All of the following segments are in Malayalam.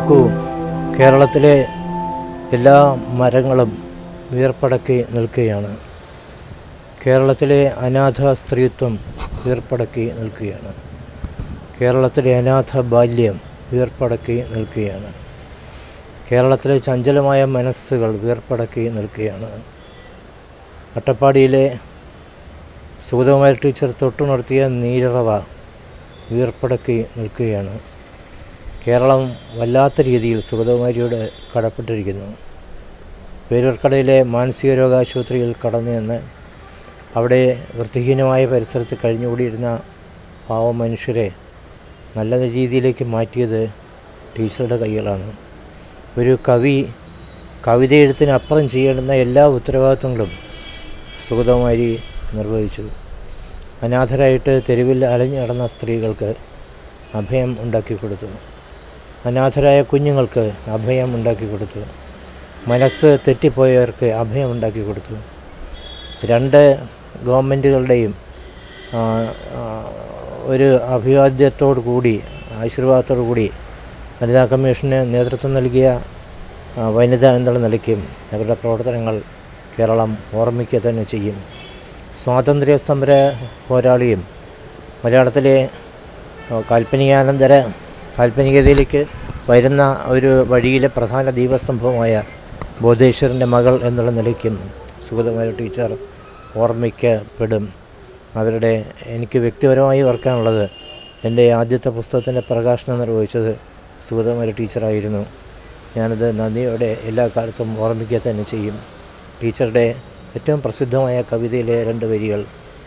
നോക്കൂ കേരളത്തിലെ എല്ലാ മരങ്ങളും വീർപ്പടക്കി നിൽക്കുകയാണ് കേരളത്തിലെ അനാഥ സ്ത്രീത്വം വീർപ്പടക്കി നിൽക്കുകയാണ് കേരളത്തിലെ അനാഥ ബാല്യം വീർപ്പടക്കി നിൽക്കുകയാണ് കേരളത്തിലെ ചഞ്ചലമായ മനസ്സുകൾ വീർപ്പടക്കി നിൽക്കുകയാണ് അട്ടപ്പാടിയിലെ സുഗതകുമാര ടീച്ചർ തൊട്ടുണർത്തിയ നീരറവ വീർപ്പടക്കി നിൽക്കുകയാണ് കേരളം വല്ലാത്ത രീതിയിൽ സുഗതകുമാരിയോട് കടപ്പെട്ടിരിക്കുന്നു പേരൂർക്കടയിലെ മാനസിക രോഗാശുപത്രിയിൽ കടന്നു ചെന്ന് അവിടെ വൃത്തിഹീനമായ പരിസരത്ത് കഴിഞ്ഞുകൂടിയിരുന്ന പാവ മനുഷ്യരെ നല്ല രീതിയിലേക്ക് മാറ്റിയത് ടീച്ചറുടെ കൈകളാണ് ഒരു കവി കവിത എഴുത്തിനപ്പുറം ചെയ്യേണ്ടുന്ന എല്ലാ ഉത്തരവാദിത്വങ്ങളും സുഗതകുമാരി നിർവഹിച്ചു അനാഥരായിട്ട് തെരുവിൽ അലഞ്ഞു നടന്ന സ്ത്രീകൾക്ക് അഭയം ഉണ്ടാക്കി കൊടുത്തു അനാഥരായ കുഞ്ഞുങ്ങൾക്ക് അഭയം ഉണ്ടാക്കി കൊടുത്തു മനസ്സ് തെറ്റിപ്പോയവർക്ക് അഭയം ഉണ്ടാക്കി കൊടുത്തു രണ്ട് ഗവൺമെൻറ്റുകളുടെയും ആ, ആ, ഒരു അഭിവാദ്യത്തോടു കൂടി ആശീർവാദത്തോടു കൂടി വനിതാ കമ്മീഷന് നേതൃത്വം നൽകിയ ആ, വനിത എന്നുള്ള നിലയ്ക്കും അവരുടെ പ്രവർത്തനങ്ങൾ കേരളം ഓർമ്മിക്കുക തന്നെ ചെയ്യും സ്വാതന്ത്ര്യ സമര പോരാളിയും മലയാളത്തിലെ ആ, കാൽപ്പനികാനന്തര കാൽപ്പനികതയിലേക്ക് വരുന്ന ഒരു വഴിയിലെ പ്രധാന ദീപസ്തംഭമായ ബോധേശ്വരൻ്റെ മകൾ എന്നുള്ള നിലയ്ക്കും സുഗതമായ ടീച്ചർ ഓർമ്മിക്കപ്പെടും അവരുടെ എനിക്ക് വ്യക്തിപരമായി ഓർക്കാനുള്ളത് എൻ്റെ ആദ്യത്തെ പുസ്തകത്തിൻ്റെ പ്രകാശനം നിർവഹിച്ചത് സുഗതമായ ടീച്ചറായിരുന്നു ഞാനത് നന്ദിയോടെ എല്ലാ കാലത്തും ഓർമ്മിക്കുക തന്നെ ചെയ്യും ടീച്ചറുടെ ഏറ്റവും പ്രസിദ്ധമായ കവിതയിലെ രണ്ട് വരികൾ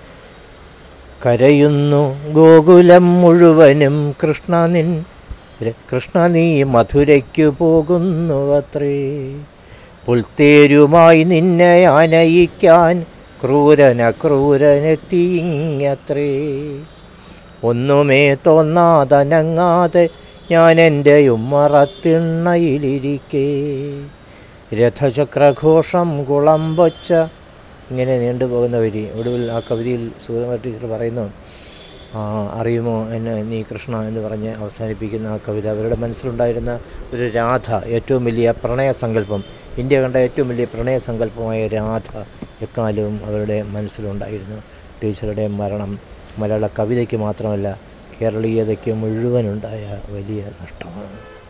കരയുന്നു ഗോകുലം മുഴുവനും കൃഷ്ണ നിൻ ര- കൃഷ്ണ നീ മധുരയ്ക്കു പോകുന്നു അത്രേ പുൽത്തേരുമായി നിന്നെ ആനയിക്കാൻ ക്രൂരന ക്രൂരനെത്തിയിങ്ങത്രേ ഒന്നുമേ തോന്നാതനങ്ങാതെ ഞാൻ എൻ്റെ ഉമ്മറത്തിണ്ണയിലിരിക്കേ രഥചക്രഘോഷം കുളമ്പൊച്ച ഇങ്ങനെ നീണ്ടുപോകുന്ന വരി ഒടുവിൽ ആ കവിതയിൽ സുഗതകുമാര ടീച്ചർ പറയുന്നു ആ, അറിയുമോ എന്നെ നീ കൃഷ്ണ എന്ന് പറഞ്ഞ് അവസാനിപ്പിക്കുന്ന ആ കവിത അവരുടെ മനസ്സിലുണ്ടായിരുന്ന ഒരു രാധ ഏറ്റവും വലിയ പ്രണയ സങ്കല്പം ഇന്ത്യ കണ്ട ഏറ്റവും വലിയ പ്രണയ സങ്കല്പമായ രാധ എക്കാലവും അവരുടെ മനസ്സിലുണ്ടായിരുന്നു ടീച്ചറുടെ മരണം മലയാള കവിതയ്ക്ക് മാത്രമല്ല കേരളീയതയ്ക്ക് മുഴുവനുണ്ടായ വലിയ നഷ്ടമാണ്